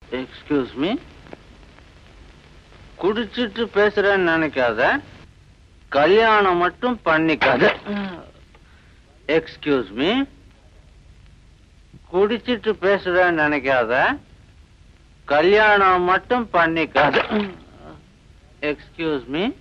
Excuse me குடிச்சிட்டு பேசுறேன்னு நினைக்காத கல்யாணம் மட்டும் பண்ணிக்காத எக்ஸ்கியூஸ் மீ குடிச்சிட்டு பேசுறேன்னு நினைக்காத கல்யாணம் மட்டும் பண்ணிக்காத எக்ஸ்கியூஸ் மீ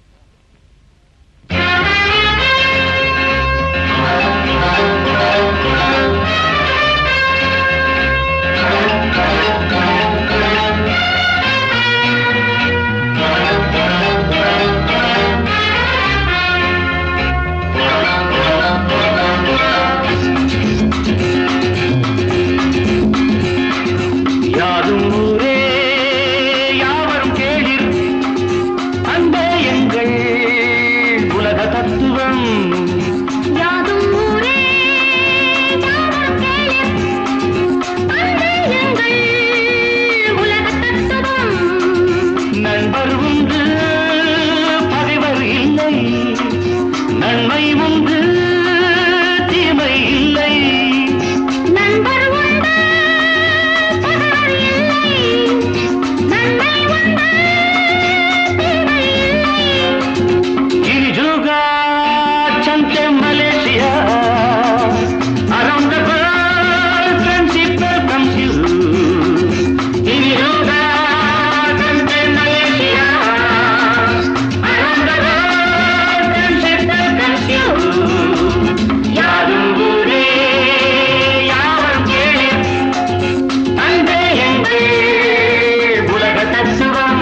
யாதும் ஊரே யாவரும் கேளிர் அன்பே எங்கள் உலக தத்துவம் யாதும் ஊரே யாவரும் கேளிர் அன்பே எங்கள் உலகத் தத்துவம் நண்பர் உண்டு பகைவர் இல்லை நன்மை உண்டு தீமை இல்லை நண்பர் உண்டு பகைவர் இல்லை நன்மை உண்டு தீமை இல்லை Kirijuga, Chante, Malaysia. Around the world, friendship welcomes you. Kirijuga, Chante, Malaysia. Around the world, friendship welcomes you. யாரும் ஊரே, யாவரும் கேளிர். அன்பே எங்கள் உலக தத்துவம்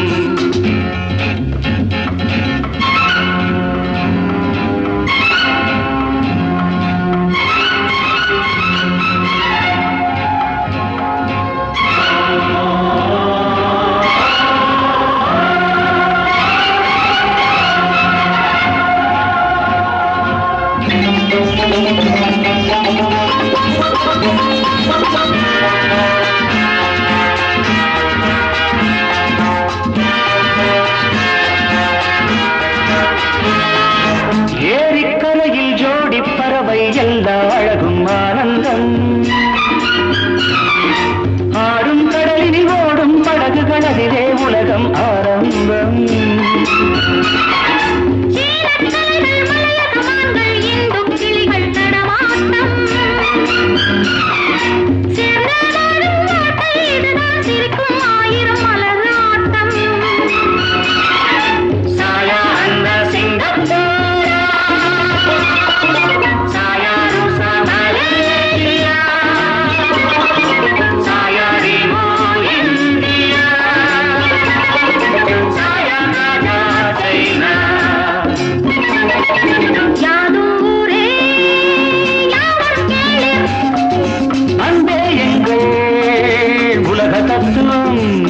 ஏரிக்கரையில் ஜோடி பறவை எல்லா அழகும் ஆனந்தம் ஆடும் கடலில் ஓடும் படகுகள் அதிலே உலகம் ஆரம்பம் சீனக்கலைகள் மலையகமான்கள் இந்துக் கிளிகள் நடமாட்டம் சேர்ந்து வாழும் நாட்டை இதுதான் சிரிக்கும் ஆயிரம் மலர் ஆட்டம் சாயா அந்த சிங்கப்பூரா சாயா ருசா மலேசியா சாயா ரிமோ இந்தியா சாயா ராஜா சைனா யாதும் ஊரே யாவரும் கேளிர் அன்பே எங்கள் உலக தத்துவம்